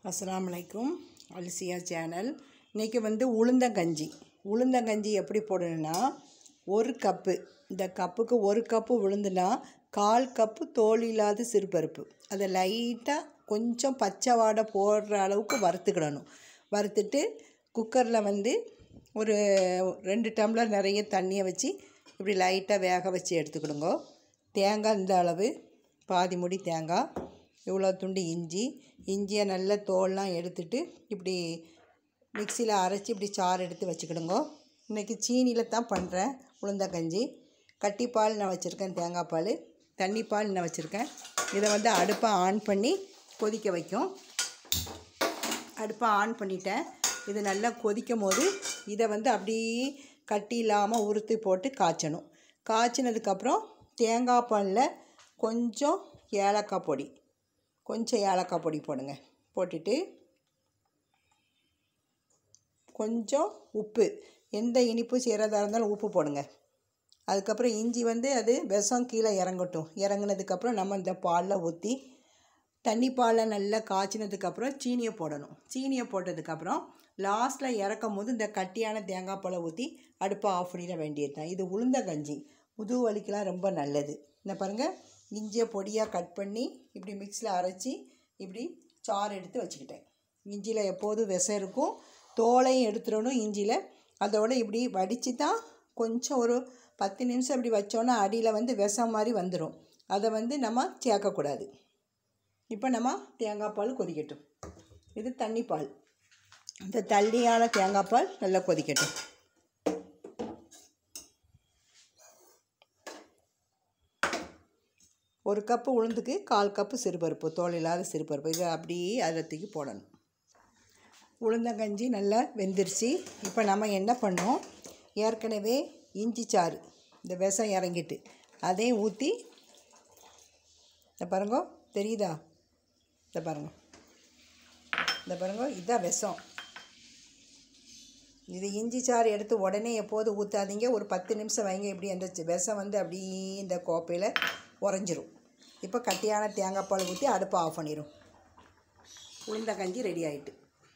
அஸ்ஸலாமு அலைக்கும் Alicia channel இன்றைக்கி வந்து உளுந்தங்கஞ்சி உளுந்தங்கஞ்சி எப்படி போடணும்னா ஒரு கப்பு இந்த கப்புக்கு ஒரு கப்பு உளுந்துனா கால் கப்பு தோல் இல்லாத சிறுபருப்பு அதை லைட்டாக கொஞ்சம் பச்சை வாடை போடுற அளவுக்கு வறுத்துக்கிடணும் வறுத்துட்டு குக்கரில் வந்து ஒரு ரெண்டு டம்ளர் நிறைய தண்ணியை வச்சு இப்படி லைட்டாக வேக வச்சு எடுத்துக்கிடுங்க தேங்காய் இந்த அளவு பாதி முடி தேங்காய் இவ்வளோ துண்டு இஞ்சி இஞ்சியை நல்ல தோல்லாம் எடுத்துட்டு இப்படி மிக்சியில் அரைச்சி இப்படி சாறு எடுத்து வச்சுக்கிடுங்க இன்றைக்கி சீனியில் தான் பண்ணுறேன் உளுந்தங்கஞ்சி கட்டிப்பால் நான் வச்சுருக்கேன் தேங்காய் பால் தண்ணி பால் நான் வச்சுருக்கேன் இதை வந்து அடுப்பை ஆன் பண்ணி கொதிக்க வைக்கும் அடுப்பை ஆன் பண்ணிட்டேன் இது நல்லா கொதிக்கும் போது இதை வந்து அப்படியே கட்டி இல்லாமல் உறுத்தி போட்டு காய்ச்சணும் காய்ச்சினதுக்கப்புறம் தேங்காய் பாலில் கொஞ்சம் ஏலக்காய் பொடி கொஞ்சம் ஏலக்காய் பொடி போடுங்க போட்டுட்டு கொஞ்சம் உப்பு எந்த இனிப்பு செய்கிறதா இருந்தாலும் உப்பு போடுங்க அதுக்கப்புறம் இஞ்சி வந்து அது விஷம் கீழே இறங்கட்டும் இறங்குனதுக்கப்புறம் நம்ம இந்த பாலில் ஊற்றி தண்ணி பாலை நல்லா காய்ச்சினதுக்கப்புறம் சீனியை போடணும் சீனியை போட்டதுக்கப்புறம் லாஸ்ட்டில் இறக்கும் போது இந்த கட்டியான தேங்காய் பாலை ஊற்றி அடுப்பை ஆஃப் பண்ணிட வேண்டியது தான் இது உளுந்த கஞ்சி முதுகு வலிக்கெலாம் ரொம்ப நல்லது இந்த பாருங்கள் இஞ்சியை பொடியாக கட் பண்ணி இப்படி மிக்ஸியில் அரைச்சி இப்படி சாறு எடுத்து வச்சுக்கிட்டேன் இஞ்சியில் எப்போதும் விஷம் இருக்கும் தோலையும் எடுத்துடணும் இஞ்சியில் அதோட இப்படி வடித்து தான் கொஞ்சம் ஒரு பத்து நிமிஷம் இப்படி வச்சோன்னா அடியில் வந்து விஷம் மாதிரி வந்துடும் அதை வந்து நம்ம சேர்க்கக்கூடாது இப்போ நம்ம தேங்காய் பால் கொதிக்கட்டும் இது தண்ணி பால் இந்த தள்ளியான தேங்காய் பால் நல்லா கொதிக்கட்டும் ஒரு கப்பு உளுந்துக்கு கால் கப்பு சிறுபருப்பு தோல் இல்லாத சிறுபருப்பு இதை அப்படியே அதில் தூக்கி போடணும் உளுந்தங்கஞ்சி நல்லா வெந்துருச்சு இப்போ நம்ம என்ன பண்ணோம் ஏற்கனவே இஞ்சி சாறு இந்த விஷம் இறங்கிட்டு அதையும் ஊற்றி இந்த பாருங்க தெரியுதா இந்த பாருங்க இந்த பாருங்க இதுதான் விஷம் இது இஞ்சி சாறு எடுத்து உடனே எப்போது ஊற்றாதீங்க ஒரு பத்து நிமிஷம் வைங்க இப்படி அந்த விஷம் வந்து அப்படியே இந்த கோப்பையில் உறைஞ்சிரும் இப்போ கட்டியான தேங்காய் பால் ஊற்றி அடுப்பை ஆஃப் பண்ணிடும் உளுந்தங்கஞ்சி ரெடி ஆகிட்டு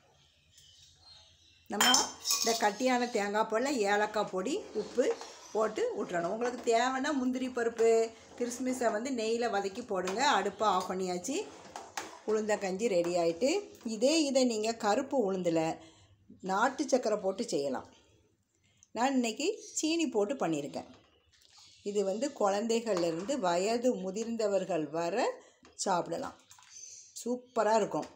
நம்ம இந்த கட்டியான தேங்காய் பாலில் ஏலக்காய் பொடி உப்பு போட்டு விட்டுறணும் உங்களுக்கு தேவைன்னா முந்திரி பருப்பு கிறிஸ்மிஸை வந்து நெய்யில் வதக்கி போடுங்க அடுப்பை ஆஃப் பண்ணியாச்சு உளுந்தங்கஞ்சி ரெடி ஆகிட்டு இதே இதை நீங்கள் கருப்பு உளுந்தில் நாட்டு சக்கரை போட்டு செய்யலாம் நான் இன்றைக்கி சீனி போட்டு பண்ணியிருக்கேன் இது வந்து குழந்தைகள்லேருந்து வயது முதிர்ந்தவர்கள் வர சாப்பிடலாம் சூப்பராக இருக்கும்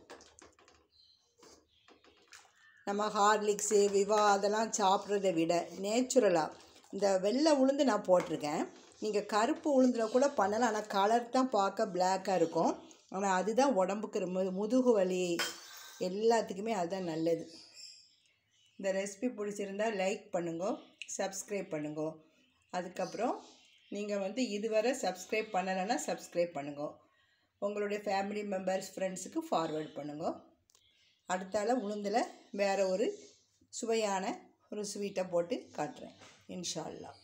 நம்ம ஹார்லிக்ஸு விவா அதெல்லாம் சாப்பிட்றத விட நேச்சுரலாக இந்த வெள்ளை உளுந்து நான் போட்டிருக்கேன் நீங்கள் கருப்பு உளுந்தில் கூட பண்ணலாம் ஆனால் கலர் தான் பார்க்க பிளாக்காக இருக்கும் ஆனால் அதுதான் உடம்புக்கு ரொம்ப முதுகு வலி எல்லாத்துக்குமே அதுதான் நல்லது இந்த ரெசிபி பிடிச்சிருந்தால் லைக் பண்ணுங்க சப்ஸ்கிரைப் பண்ணுங்க அதுக்கப்புறம் நீங்கள் வந்து இதுவரை சப்ஸ்கிரைப் பண்ணலைன்னா சப்ஸ்கிரைப் பண்ணுங்க உங்களுடைய ஃபேமிலி மெம்பர்ஸ் ஃப்ரெண்ட்ஸுக்கு ஃபார்வேர்ட் பண்ணுங்க அடுத்தால உளுந்தில் வேறு ஒரு சுவையான ஒரு ஸ்வீட்டை போட்டு காட்டுறேன் இன்ஷா அல்லா